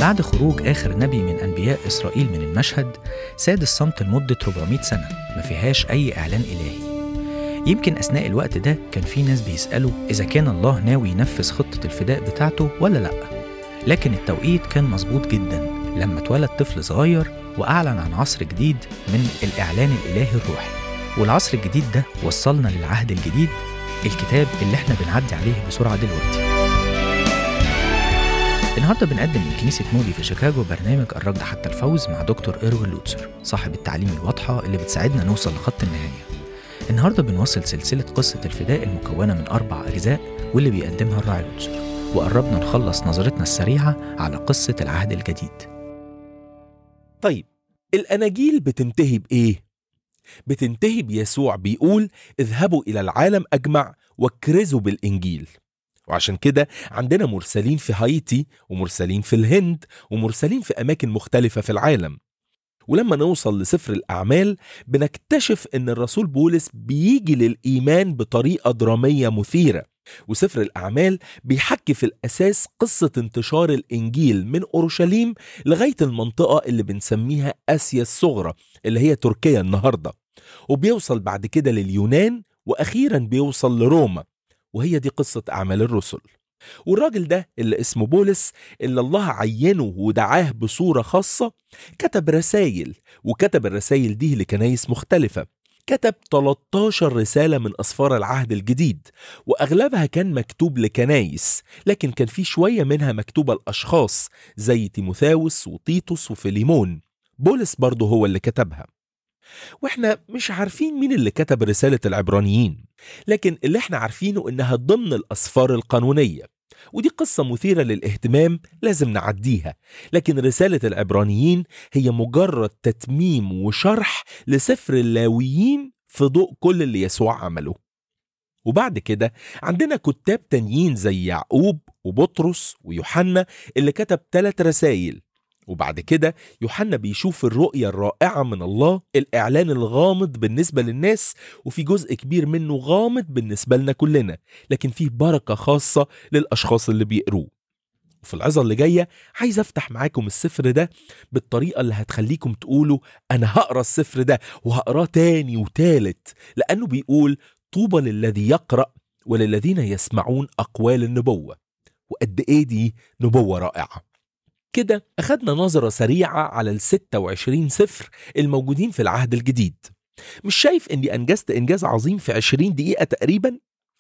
بعد خروج آخر نبي من أنبياء إسرائيل من المشهد ساد الصمت لمدة 400 سنة ما فيهاش أي إعلان إلهي يمكن أثناء الوقت ده كان في ناس بيسألوا إذا كان الله ناوي ينفذ خطة الفداء بتاعته ولا لأ لكن التوقيت كان مظبوط جدا لما اتولد طفل صغير وأعلن عن عصر جديد من الإعلان الإلهي الروحي والعصر الجديد ده وصلنا للعهد الجديد الكتاب اللي احنا بنعدي عليه بسرعة دلوقتي النهارده بنقدم من كنيسة مودي في شيكاغو برنامج الركض حتى الفوز مع دكتور إيروين لوتسر صاحب التعليم الواضحة اللي بتساعدنا نوصل لخط النهاية النهارده بنواصل سلسلة قصة الفداء المكونة من أربع أجزاء واللي بيقدمها الراعي لوتسر وقربنا نخلص نظرتنا السريعة على قصة العهد الجديد طيب الأناجيل بتنتهي بإيه؟ بتنتهي بيسوع بيقول اذهبوا إلى العالم أجمع واكرزوا بالإنجيل وعشان كده عندنا مرسلين في هايتي ومرسلين في الهند ومرسلين في أماكن مختلفة في العالم ولما نوصل لسفر الأعمال بنكتشف إن الرسول بولس بيجي للإيمان بطريقة درامية مثيرة وسفر الأعمال بيحكي في الأساس قصة انتشار الإنجيل من أورشليم لغاية المنطقة اللي بنسميها آسيا الصغرى اللي هي تركيا النهاردة وبيوصل بعد كده لليونان وأخيرا بيوصل لروما وهي دي قصة أعمال الرسل والراجل ده اللي اسمه بولس اللي الله عينه ودعاه بصورة خاصة كتب رسائل وكتب الرسائل دي لكنايس مختلفة كتب 13 رسالة من أسفار العهد الجديد وأغلبها كان مكتوب لكنايس لكن كان في شوية منها مكتوبة لأشخاص زي تيموثاوس وتيتوس وفيليمون بولس برضه هو اللي كتبها واحنا مش عارفين مين اللي كتب رسالة العبرانيين لكن اللي احنا عارفينه انها ضمن الأسفار القانونية ودي قصة مثيرة للاهتمام لازم نعديها لكن رسالة العبرانيين هي مجرد تتميم وشرح لسفر اللاويين في ضوء كل اللي يسوع عمله وبعد كده عندنا كتاب تانيين زي يعقوب وبطرس ويوحنا اللي كتب ثلاث رسائل وبعد كده يوحنا بيشوف الرؤية الرائعة من الله الإعلان الغامض بالنسبة للناس وفي جزء كبير منه غامض بالنسبة لنا كلنا لكن فيه بركة خاصة للأشخاص اللي بيقروه وفي العظة اللي جاية عايز أفتح معاكم السفر ده بالطريقة اللي هتخليكم تقولوا أنا هقرأ السفر ده وهقراه تاني وتالت لأنه بيقول طوبى للذي يقرأ وللذين يسمعون أقوال النبوة وقد إيه دي نبوة رائعة كده أخدنا نظرة سريعة على ال 26 سفر الموجودين في العهد الجديد مش شايف إني أنجزت إنجاز عظيم في 20 دقيقة تقريبا؟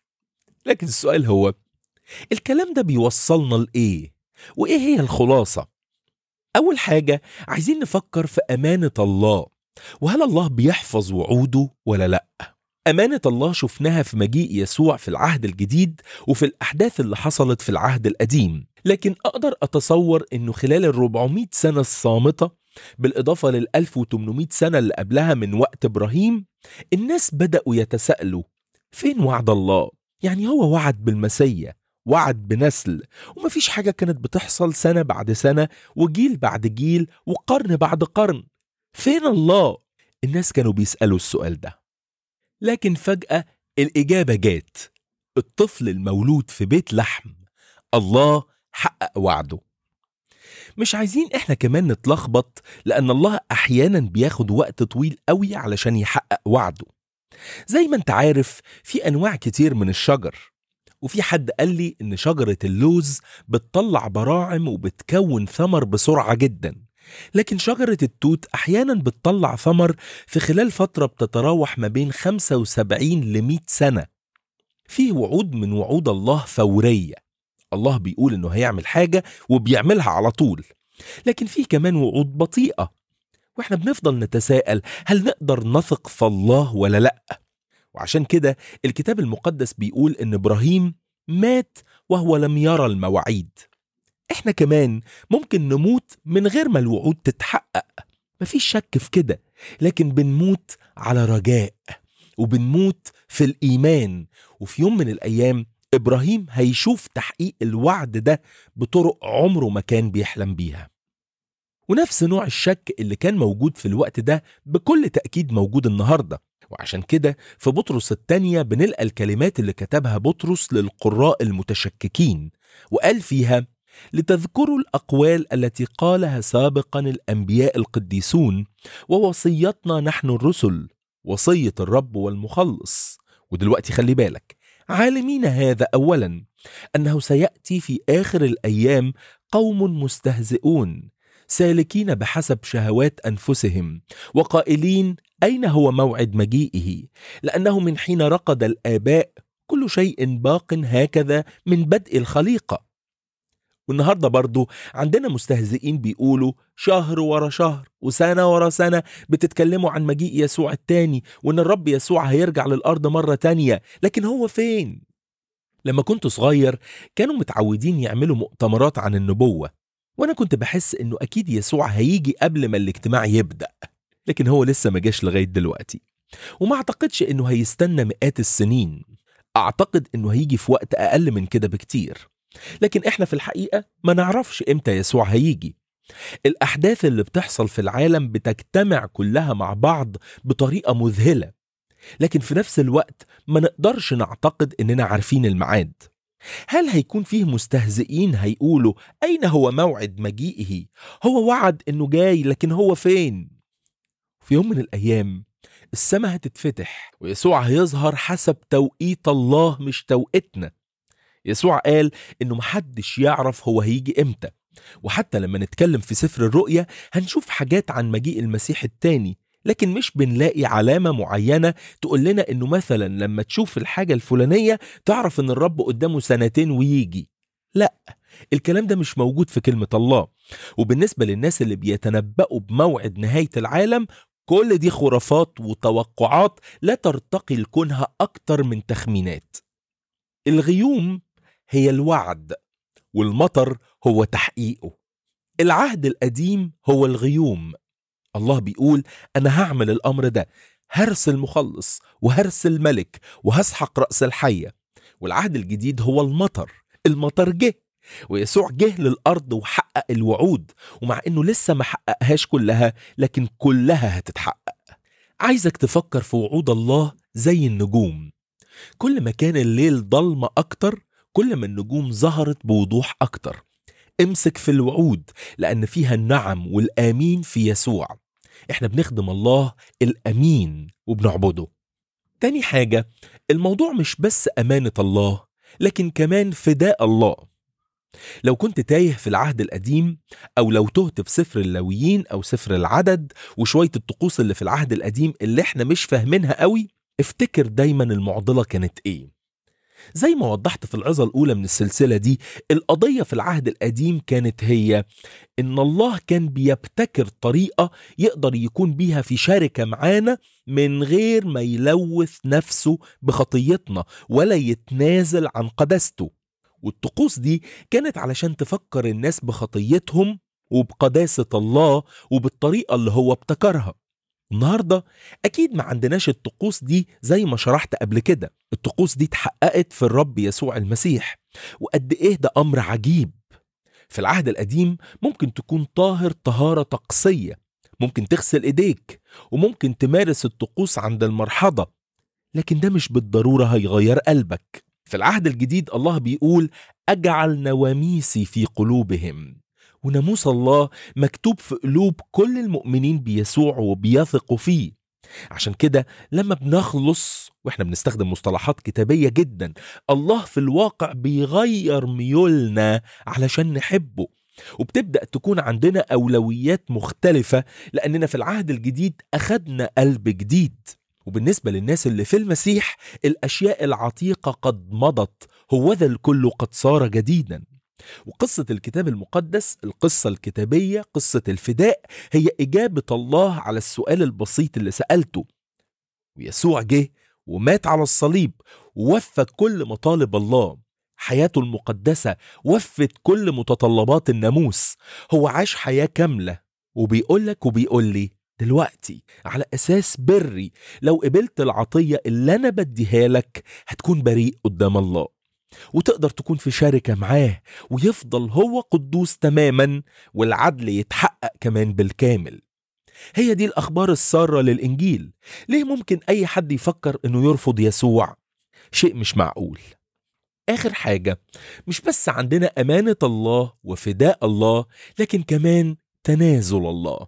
لكن السؤال هو الكلام ده بيوصلنا لإيه؟ وإيه هي الخلاصة؟ أول حاجة عايزين نفكر في أمانة الله وهل الله بيحفظ وعوده ولا لأ؟ أمانة الله شفناها في مجيء يسوع في العهد الجديد وفي الأحداث اللي حصلت في العهد القديم لكن أقدر أتصور أنه خلال ال 400 سنة الصامتة بالإضافة لل 1800 سنة اللي قبلها من وقت إبراهيم الناس بدأوا يتساءلوا فين وعد الله؟ يعني هو وعد بالمسيا وعد بنسل ومفيش حاجة كانت بتحصل سنة بعد سنة وجيل بعد جيل وقرن بعد قرن فين الله؟ الناس كانوا بيسألوا السؤال ده لكن فجأة الإجابة جات الطفل المولود في بيت لحم الله حقق وعده مش عايزين احنا كمان نتلخبط لأن الله أحيانا بياخد وقت طويل قوي علشان يحقق وعده زي ما انت عارف في أنواع كتير من الشجر وفي حد قال لي إن شجرة اللوز بتطلع براعم وبتكون ثمر بسرعة جدا لكن شجرة التوت أحيانا بتطلع ثمر في خلال فترة بتتراوح ما بين 75 ل 100 سنة في وعود من وعود الله فورية الله بيقول إنه هيعمل حاجة وبيعملها على طول لكن في كمان وعود بطيئة واحنا بنفضل نتساءل هل نقدر نثق في الله ولا لأ وعشان كده الكتاب المقدس بيقول إن إبراهيم مات وهو لم يرى المواعيد احنا كمان ممكن نموت من غير ما الوعود تتحقق مفيش شك في كده لكن بنموت على رجاء وبنموت في الإيمان وفي يوم من الأيام إبراهيم هيشوف تحقيق الوعد ده بطرق عمره ما كان بيحلم بيها ونفس نوع الشك اللي كان موجود في الوقت ده بكل تأكيد موجود النهاردة وعشان كده في بطرس الثانية بنلقى الكلمات اللي كتبها بطرس للقراء المتشككين وقال فيها لتذكروا الأقوال التي قالها سابقا الأنبياء القديسون ووصيتنا نحن الرسل وصية الرب والمخلص ودلوقتي خلي بالك عالمين هذا أولا أنه سيأتي في آخر الأيام قوم مستهزئون سالكين بحسب شهوات أنفسهم وقائلين أين هو موعد مجيئه لأنه من حين رقد الآباء كل شيء باق هكذا من بدء الخليقة والنهارده برضو عندنا مستهزئين بيقولوا شهر ورا شهر وسنة ورا سنة بتتكلموا عن مجيء يسوع التاني وإن الرب يسوع هيرجع للأرض مرة تانية لكن هو فين؟ لما كنت صغير كانوا متعودين يعملوا مؤتمرات عن النبوة وأنا كنت بحس إنه أكيد يسوع هيجي قبل ما الاجتماع يبدأ لكن هو لسه ما جاش لغاية دلوقتي وما أعتقدش إنه هيستنى مئات السنين أعتقد إنه هيجي في وقت أقل من كده بكتير لكن إحنا في الحقيقة ما نعرفش إمتى يسوع هيجي الأحداث اللي بتحصل في العالم بتجتمع كلها مع بعض بطريقة مذهلة لكن في نفس الوقت ما نقدرش نعتقد إننا عارفين الميعاد هل هيكون فيه مستهزئين هيقولوا أين هو موعد مجيئه هو وعد إنه جاي لكن هو فين في يوم من الأيام السماء هتتفتح ويسوع هيظهر حسب توقيت الله مش توقيتنا يسوع قال إنه محدش يعرف هو هيجي إمتى وحتى لما نتكلم في سفر الرؤيا هنشوف حاجات عن مجيء المسيح التاني لكن مش بنلاقي علامة معينة تقول لنا إنه مثلا لما تشوف الحاجة الفلانية تعرف إن الرب قدامه سنتين ويجي لا الكلام ده مش موجود في كلمة الله وبالنسبة للناس اللي بيتنبأوا بموعد نهاية العالم كل دي خرافات وتوقعات لا ترتقي لكونها أكتر من تخمينات الغيوم هي الوعد والمطر هو تحقيقه العهد القديم هو الغيوم الله بيقول أنا هعمل الأمر ده هرسل مخلص وهرسل ملك وهسحق رأس الحية والعهد الجديد هو المطر المطر جه ويسوع جه للأرض وحقق الوعود ومع إنه لسه ما حققهاش كلها لكن كلها هتتحقق عايزك تفكر في وعود الله زي النجوم كل ما كان الليل ضلمة أكتر كل ما النجوم ظهرت بوضوح أكتر امسك في الوعود لأن فيها النعم والآمين في يسوع احنا بنخدم الله الأمين وبنعبده تاني حاجة الموضوع مش بس أمانة الله لكن كمان فداء الله لو كنت تايه في العهد القديم أو لو تهت في سفر اللاويين أو سفر العدد وشوية الطقوس اللي في العهد القديم اللي احنا مش فاهمينها قوي افتكر دايما المعضلة كانت ايه زي ما وضحت في العظة الأولى من السلسلة دي القضية في العهد القديم كانت هي إن الله كان بيبتكر طريقة يقدر يكون بيها في شركة معانا من غير ما يلوث نفسه بخطيتنا ولا يتنازل عن قداسته والطقوس دي كانت علشان تفكر الناس بخطيتهم وبقداسة الله وبالطريقة اللي هو ابتكرها النهاردة أكيد ما عندناش الطقوس دي زي ما شرحت قبل كده الطقوس دي اتحققت في الرب يسوع المسيح وقد إيه ده أمر عجيب في العهد القديم ممكن تكون طاهر طهارة طقسية ممكن تغسل إيديك وممكن تمارس الطقوس عند المرحضة لكن ده مش بالضرورة هيغير قلبك في العهد الجديد الله بيقول أجعل نواميسي في قلوبهم وناموس الله مكتوب في قلوب كل المؤمنين بيسوع وبيثقوا فيه عشان كده لما بنخلص واحنا بنستخدم مصطلحات كتابية جدا الله في الواقع بيغير ميولنا علشان نحبه وبتبدأ تكون عندنا أولويات مختلفة لأننا في العهد الجديد أخدنا قلب جديد وبالنسبة للناس اللي في المسيح الأشياء العتيقة قد مضت هوذا الكل قد صار جديدا وقصة الكتاب المقدس القصة الكتابية قصة الفداء هي إجابة الله على السؤال البسيط اللي سألته ويسوع جه ومات على الصليب ووفى كل مطالب الله حياته المقدسة وفت كل متطلبات الناموس هو عاش حياة كاملة وبيقولك وبيقول لي دلوقتي على أساس بري لو قبلت العطية اللي أنا بديها لك هتكون بريء قدام الله وتقدر تكون في شركة معاه ويفضل هو قدوس تماما والعدل يتحقق كمان بالكامل هي دي الأخبار السارة للإنجيل ليه ممكن أي حد يفكر أنه يرفض يسوع؟ شيء مش معقول آخر حاجة مش بس عندنا أمانة الله وفداء الله لكن كمان تنازل الله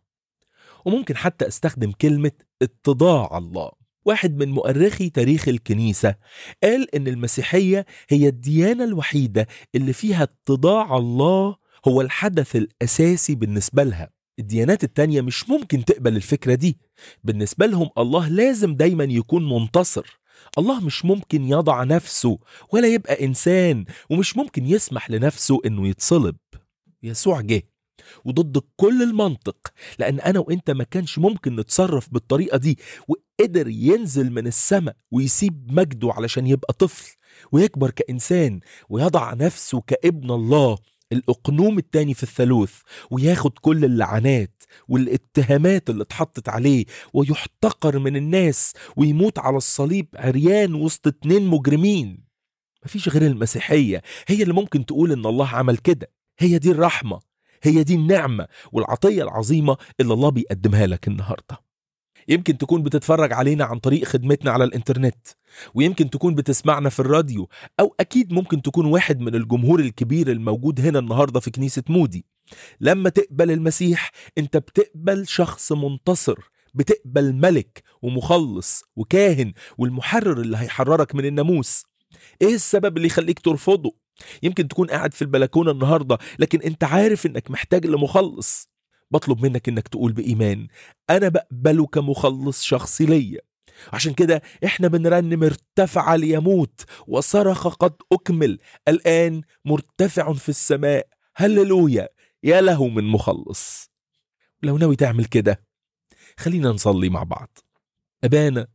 وممكن حتى استخدم كلمة اتضاع الله واحد من مؤرخي تاريخ الكنيسة قال إن المسيحية هي الديانة الوحيدة اللي فيها اتضاع الله هو الحدث الأساسي بالنسبة لها الديانات التانية مش ممكن تقبل الفكرة دي بالنسبة لهم الله لازم دايما يكون منتصر الله مش ممكن يضع نفسه ولا يبقى إنسان ومش ممكن يسمح لنفسه إنه يتصلب يسوع جه وضد كل المنطق لأن أنا وإنت ما كانش ممكن نتصرف بالطريقة دي وقدر ينزل من السماء ويسيب مجده علشان يبقى طفل ويكبر كإنسان ويضع نفسه كابن الله الأقنوم التاني في الثالوث وياخد كل اللعنات والاتهامات اللي اتحطت عليه ويحتقر من الناس ويموت على الصليب عريان وسط اتنين مجرمين مفيش غير المسيحية هي اللي ممكن تقول إن الله عمل كده هي دي الرحمة هي دي النعمة والعطية العظيمة اللي الله بيقدمها لك النهاردة يمكن تكون بتتفرج علينا عن طريق خدمتنا على الانترنت ويمكن تكون بتسمعنا في الراديو أو أكيد ممكن تكون واحد من الجمهور الكبير الموجود هنا النهاردة في كنيسة مودي لما تقبل المسيح انت بتقبل شخص منتصر بتقبل ملك ومخلص وكاهن والمحرر اللي هيحررك من الناموس ايه السبب اللي يخليك ترفضه يمكن تكون قاعد في البلكونه النهارده لكن انت عارف انك محتاج لمخلص بطلب منك انك تقول بايمان انا بقبله كمخلص شخصي ليا عشان كده احنا بنرنم ارتفع ليموت وصرخ قد اكمل الان مرتفع في السماء هللويا يا له من مخلص لو ناوي تعمل كده خلينا نصلي مع بعض ابانا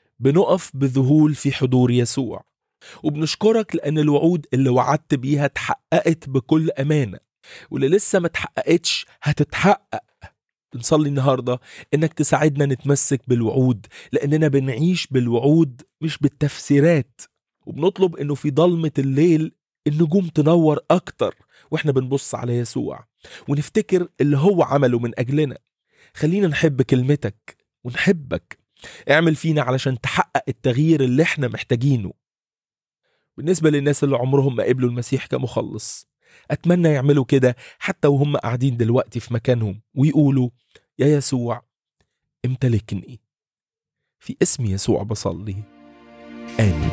بنقف بذهول في حضور يسوع وبنشكرك لأن الوعود اللي وعدت بيها اتحققت بكل أمانة واللي لسه ما اتحققتش هتتحقق بنصلي النهاردة إنك تساعدنا نتمسك بالوعود لأننا بنعيش بالوعود مش بالتفسيرات وبنطلب إنه في ضلمة الليل النجوم تنور أكتر وإحنا بنبص على يسوع ونفتكر اللي هو عمله من أجلنا خلينا نحب كلمتك ونحبك اعمل فينا علشان تحقق التغيير اللي احنا محتاجينه بالنسبة للناس اللي عمرهم ما قبلوا المسيح كمخلص أتمنى يعملوا كده حتى وهم قاعدين دلوقتي في مكانهم ويقولوا يا يسوع امتلكني في اسم يسوع بصلي آمين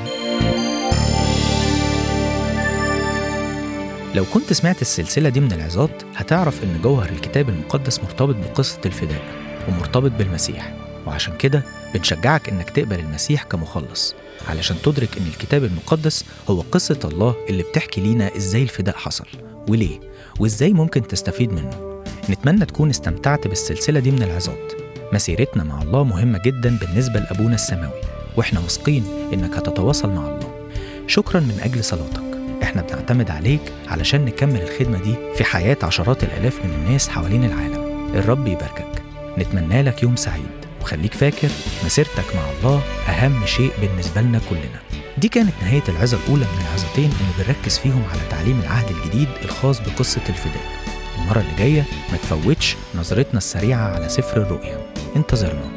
لو كنت سمعت السلسلة دي من العظات هتعرف إن جوهر الكتاب المقدس مرتبط بقصة الفداء ومرتبط بالمسيح وعشان كده بنشجعك إنك تقبل المسيح كمخلص علشان تدرك إن الكتاب المقدس هو قصة الله اللي بتحكي لينا إزاي الفداء حصل وليه وإزاي ممكن تستفيد منه نتمنى تكون استمتعت بالسلسلة دي من العظات مسيرتنا مع الله مهمة جدا بالنسبة لأبونا السماوي وإحنا واثقين إنك هتتواصل مع الله شكرا من أجل صلاتك احنا بنعتمد عليك علشان نكمل الخدمة دي في حياة عشرات الآلاف من الناس حوالين العالم الرب يباركك نتمنى لك يوم سعيد وخليك فاكر مسيرتك مع الله أهم شيء بالنسبة لنا كلنا دي كانت نهاية العظة الأولى من العظتين اللي بنركز فيهم على تعليم العهد الجديد الخاص بقصة الفداء المرة اللي جاية ما تفوتش نظرتنا السريعة على سفر الرؤيا انتظرنا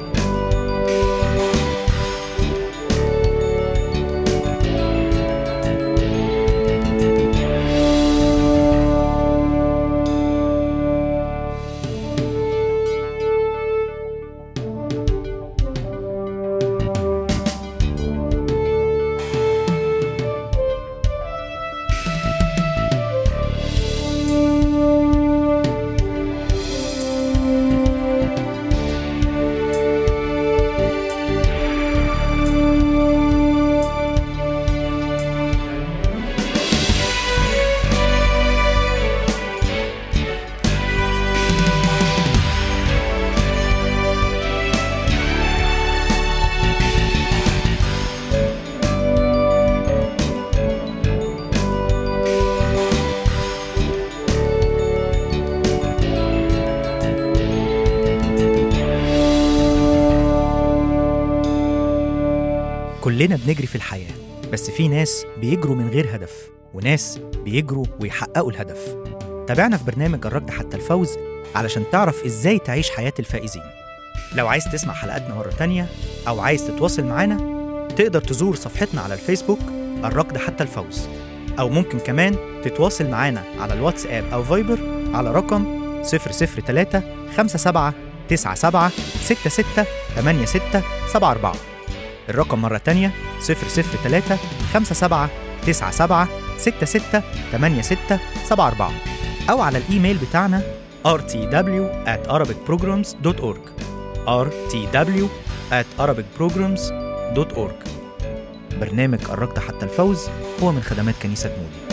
كلنا بنجري في الحياة بس في ناس بيجروا من غير هدف وناس بيجروا ويحققوا الهدف تابعنا في برنامج الركض حتى الفوز علشان تعرف ازاي تعيش حياة الفائزين لو عايز تسمع حلقاتنا مرة تانية أو عايز تتواصل معانا تقدر تزور صفحتنا على الفيسبوك الركض حتى الفوز أو ممكن كمان تتواصل معانا على الواتساب أو فايبر على رقم 003 57 97 66 86 74 الرقم مرة تانية 003 57 97 66 86 74 أو على الإيميل بتاعنا rtw at arabicprograms.org rtw at arabicprograms.org برنامج الركض حتى الفوز هو من خدمات كنيسة مودي